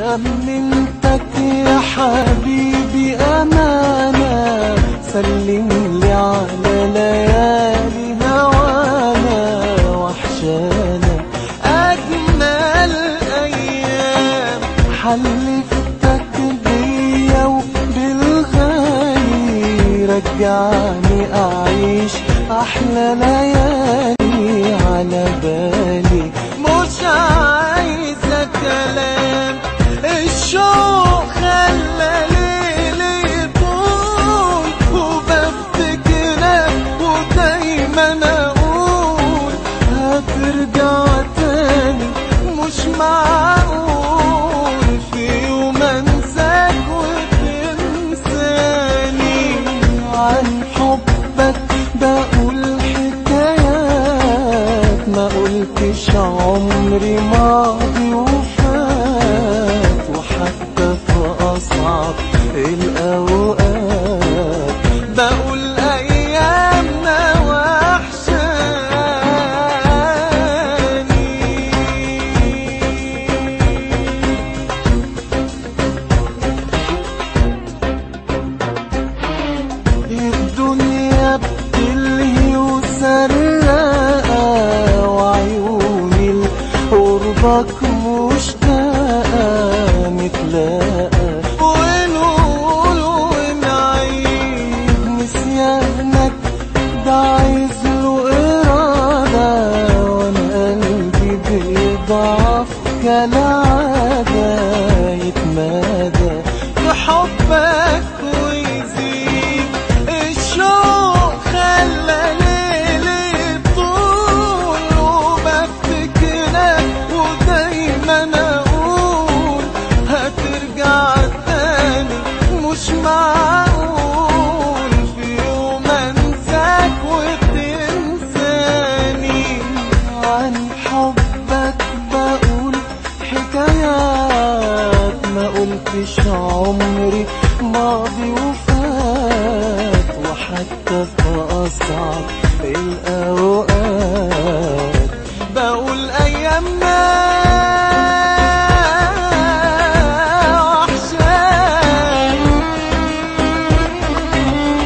أمنتك يا حبيبي أمانة سلم لي على ليالي هوانا وحشانا أجمل أيام حلفتك بيا وبالغالي رجعني أعيش أحلى ليالي على بالي مش عايزة كلام الشوق خلى ليلي يطول وبفتكرك ودايما اقول هترجع تاني مش معقول في يوم انساك وتنساني عن حبك بقول حكايات ما قلتش عمري ماضي وفات وحتى في أصعب الأوقات بقول أيامنا وحشاني الدنيا بتلهي وسرقة وعيوني لقربك مشتاقة نتلاقى ونقول ونعيد نسيانك ده عايز له إرادة وأنا قلبي بيضعف كالعادة يتمادى في حبك ويزيد الشوق خلى ليلي طول وبفتكرك ودايما اقول هترجع تاني مش معقول في يوم انساك وتنساني عن حبك بقول حكايات ما قلتش عمري ماضي وفات وحتى في أصعب الأوقات بقول أيامنا وحشاني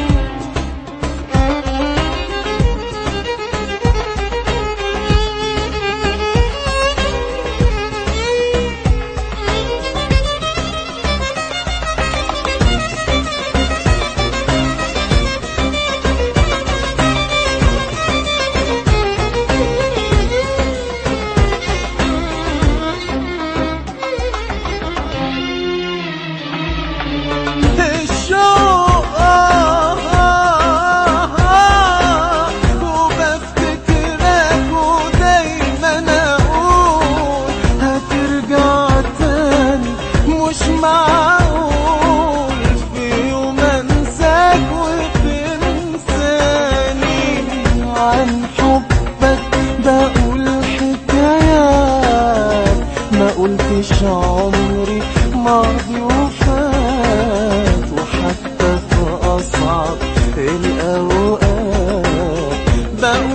الشوق آه آه آه وبفتكرك ودايما اقول هترجع تاني مش معقول في يوم انساك وتنساني عن حبك بقول حكايات ما قلتش عمري ماضي وفات وحتى في أصعب الأوقات بقول